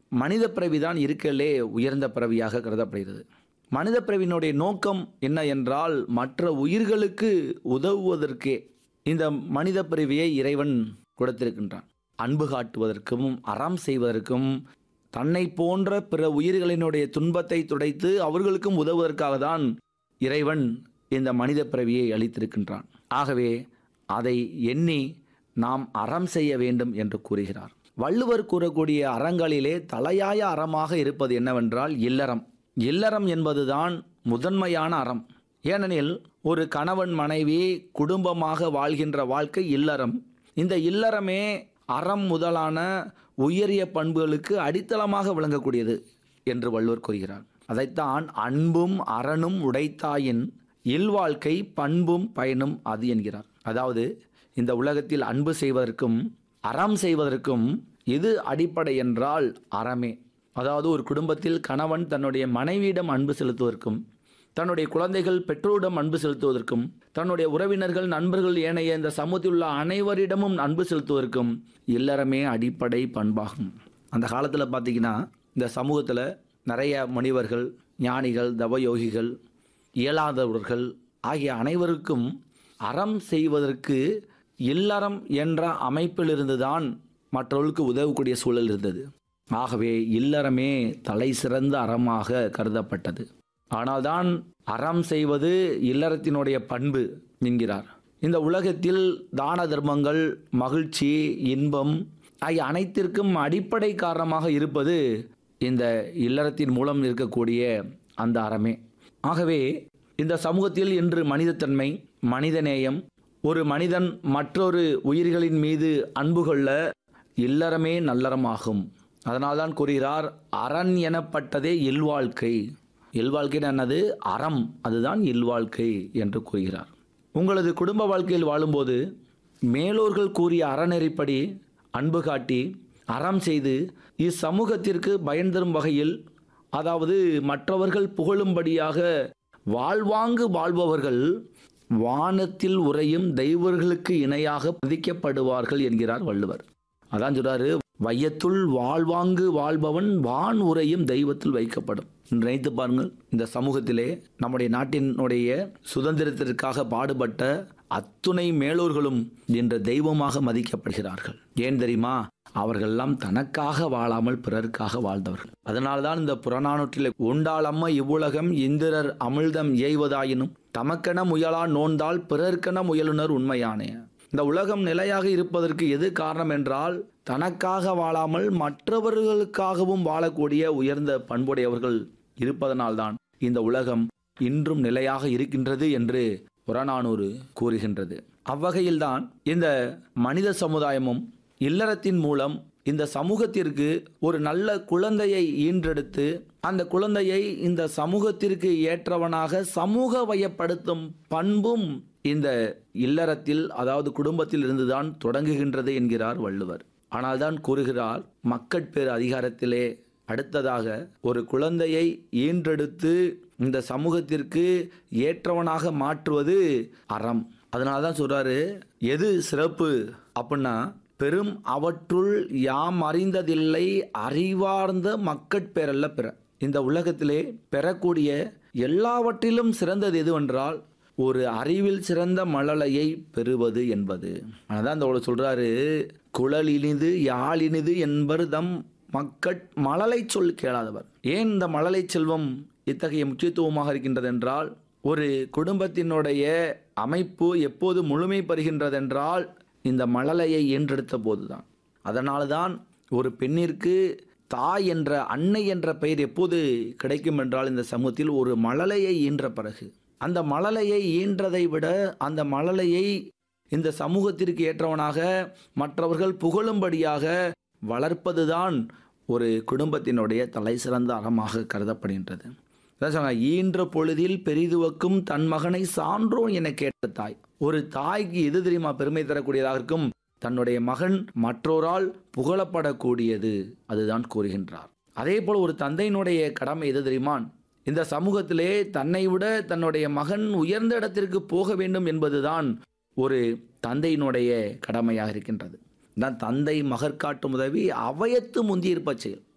மனித பிறவிதான் இருக்கலே உயர்ந்த பிறவியாக கருதப்படுகிறது மனித பிறவியினுடைய நோக்கம் என்ன என்றால் மற்ற உயிர்களுக்கு உதவுவதற்கே இந்த மனித பிறவியை இறைவன் கொடுத்திருக்கின்றான் அன்பு காட்டுவதற்கும் அறம் செய்வதற்கும் தன்னை போன்ற பிற உயிர்களினுடைய துன்பத்தை துடைத்து அவர்களுக்கும் உதவுவதற்காக தான் இறைவன் இந்த மனித பிறவியை அளித்திருக்கின்றான் ஆகவே அதை எண்ணி நாம் அறம் செய்ய வேண்டும் என்று கூறுகிறார் வள்ளுவர் கூறக்கூடிய அறங்களிலே தலையாய அறமாக இருப்பது என்னவென்றால் இல்லறம் இல்லறம் என்பதுதான் முதன்மையான அறம் ஏனெனில் ஒரு கணவன் மனைவி குடும்பமாக வாழ்கின்ற வாழ்க்கை இல்லறம் இந்த இல்லறமே அறம் முதலான உயரிய பண்புகளுக்கு அடித்தளமாக விளங்கக்கூடியது என்று வள்ளுவர் கூறுகிறார் அதைத்தான் அன்பும் அறனும் உடைத்தாயின் இல்வாழ்க்கை பண்பும் பயனும் அது என்கிறார் அதாவது இந்த உலகத்தில் அன்பு செய்வதற்கும் அறம் செய்வதற்கும் எது அடிப்படை என்றால் அறமே அதாவது ஒரு குடும்பத்தில் கணவன் தன்னுடைய மனைவியிடம் அன்பு செலுத்துவதற்கும் தன்னுடைய குழந்தைகள் பெற்றோரிடம் அன்பு செலுத்துவதற்கும் தன்னுடைய உறவினர்கள் நண்பர்கள் ஏனைய இந்த சமூகத்தில் உள்ள அனைவரிடமும் அன்பு செலுத்துவதற்கும் இல்லறமே அடிப்படை பண்பாகும் அந்த காலத்தில் பார்த்தீங்கன்னா இந்த சமூகத்தில் நிறைய முனிவர்கள் ஞானிகள் தவயோகிகள் இயலாதவர்கள் ஆகிய அனைவருக்கும் அறம் செய்வதற்கு இல்லறம் என்ற அமைப்பிலிருந்துதான் மற்றவர்களுக்கு உதவக்கூடிய சூழல் இருந்தது ஆகவே இல்லறமே தலை சிறந்த அறமாக கருதப்பட்டது ஆனால்தான் அறம் செய்வது இல்லறத்தினுடைய பண்பு என்கிறார் இந்த உலகத்தில் தான தர்மங்கள் மகிழ்ச்சி இன்பம் ஆகிய அனைத்திற்கும் அடிப்படை காரணமாக இருப்பது இந்த இல்லறத்தின் மூலம் இருக்கக்கூடிய அந்த அறமே ஆகவே இந்த சமூகத்தில் இன்று மனிதத்தன்மை மனிதநேயம் ஒரு மனிதன் மற்றொரு உயிர்களின் மீது அன்பு கொள்ள இல்லறமே நல்லறமாகும் அதனால்தான் கூறுகிறார் அரண் எனப்பட்டதே இல்வாழ்க்கை இல்வாழ்க்கை என்னது அறம் அதுதான் இல்வாழ்க்கை என்று கூறுகிறார் உங்களது குடும்ப வாழ்க்கையில் வாழும்போது மேலோர்கள் கூறிய அறநெறிப்படி அன்பு காட்டி அறம் செய்து இச்சமூகத்திற்கு பயன் தரும் வகையில் அதாவது மற்றவர்கள் புகழும்படியாக வாழ்வாங்கு வாழ்பவர்கள் வானத்தில் உறையும் தெய்வர்களுக்கு இணையாக மதிக்கப்படுவார்கள் என்கிறார் வள்ளுவர் அதான் சொல்றாரு வையத்துள் வாழ்வாங்கு வாழ்பவன் வான் உரையும் தெய்வத்தில் வைக்கப்படும் நினைத்து பாருங்கள் இந்த சமூகத்திலே நம்முடைய நாட்டினுடைய சுதந்திரத்திற்காக பாடுபட்ட அத்துணை மேலோர்களும் இன்று தெய்வமாக மதிக்கப்படுகிறார்கள் ஏன் தெரியுமா அவர்களெல்லாம் தனக்காக வாழாமல் பிறருக்காக வாழ்ந்தவர்கள் அதனால்தான் இந்த புறநானூற்றில் உண்டாளம்ம இவ்வுலகம் இந்திரர் அமிழ்தம் ஏய்வதாயினும் தமக்கென முயலா நோந்தால் பிறர்க்கென முயலுனர் உண்மையானே இந்த உலகம் நிலையாக இருப்பதற்கு எது காரணம் என்றால் தனக்காக வாழாமல் மற்றவர்களுக்காகவும் வாழக்கூடிய உயர்ந்த பண்புடையவர்கள் இருப்பதனால்தான் இந்த உலகம் இன்றும் நிலையாக இருக்கின்றது என்று புறநானூறு கூறுகின்றது அவ்வகையில்தான் இந்த மனித சமுதாயமும் இல்லறத்தின் மூலம் இந்த சமூகத்திற்கு ஒரு நல்ல குழந்தையை ஈன்றெடுத்து அந்த குழந்தையை இந்த சமூகத்திற்கு ஏற்றவனாக சமூக வயப்படுத்தும் பண்பும் இந்த இல்லறத்தில் அதாவது குடும்பத்தில் இருந்துதான் தொடங்குகின்றது என்கிறார் வள்ளுவர் ஆனால்தான் கூறுகிறார் மக்கட்பேறு அதிகாரத்திலே அடுத்ததாக ஒரு குழந்தையை ஈன்றெடுத்து இந்த சமூகத்திற்கு ஏற்றவனாக மாற்றுவது அறம் அதனால தான் சொல்றாரு எது சிறப்பு அப்படின்னா பெரும் அவற்றுள் யாம் அறிந்ததில்லை அறிவார்ந்த மக்கட்பேரல்ல பிற இந்த உலகத்திலே பெறக்கூடிய எல்லாவற்றிலும் சிறந்தது எதுவென்றால் ஒரு அறிவில் சிறந்த மழலையை பெறுவது என்பது அதான் இந்த ஒரு சொல்றாரு குழல் இனிது யாழ் இனிது என்பர் தம் மக்கட் மழலை சொல் கேளாதவர் ஏன் இந்த மழலை செல்வம் இத்தகைய முக்கியத்துவமாக இருக்கின்றது என்றால் ஒரு குடும்பத்தினுடைய அமைப்பு எப்போது முழுமை பெறுகின்றதென்றால் இந்த மழலையை ஈன்றெடுத்த போதுதான் அதனால தான் ஒரு பெண்ணிற்கு தாய் என்ற அன்னை என்ற பெயர் எப்போது கிடைக்கும் என்றால் இந்த சமூகத்தில் ஒரு மழலையை ஈன்ற பிறகு அந்த மழலையை ஈன்றதை விட அந்த மழலையை இந்த சமூகத்திற்கு ஏற்றவனாக மற்றவர்கள் புகழும்படியாக வளர்ப்பதுதான் ஒரு குடும்பத்தினுடைய தலை சிறந்த அறமாக கருதப்படுகின்றது அதான் சொன்னாங்க, ஈன்ற பொழுதில் பெரிதுவக்கும் தன் மகனை சான்றோன் என கேட்ட தாய் ஒரு தாய்க்கு எது தெரியுமா பெருமை தரக்கூடியதாக இருக்கும் தன்னுடைய மகன் மற்றோரால் புகழப்படக்கூடியது அதுதான் கூறுகின்றார் அதே போல் ஒரு தந்தையினுடைய கடமை எது தெரியுமா இந்த சமூகத்திலே தன்னை விட தன்னுடைய மகன் உயர்ந்த இடத்திற்கு போக வேண்டும் என்பதுதான் ஒரு தந்தையினுடைய கடமையாக இருக்கின்றது தான் தந்தை மகற்காட்டும் உதவி அவையத்து முந்தியிருப்ப செயல்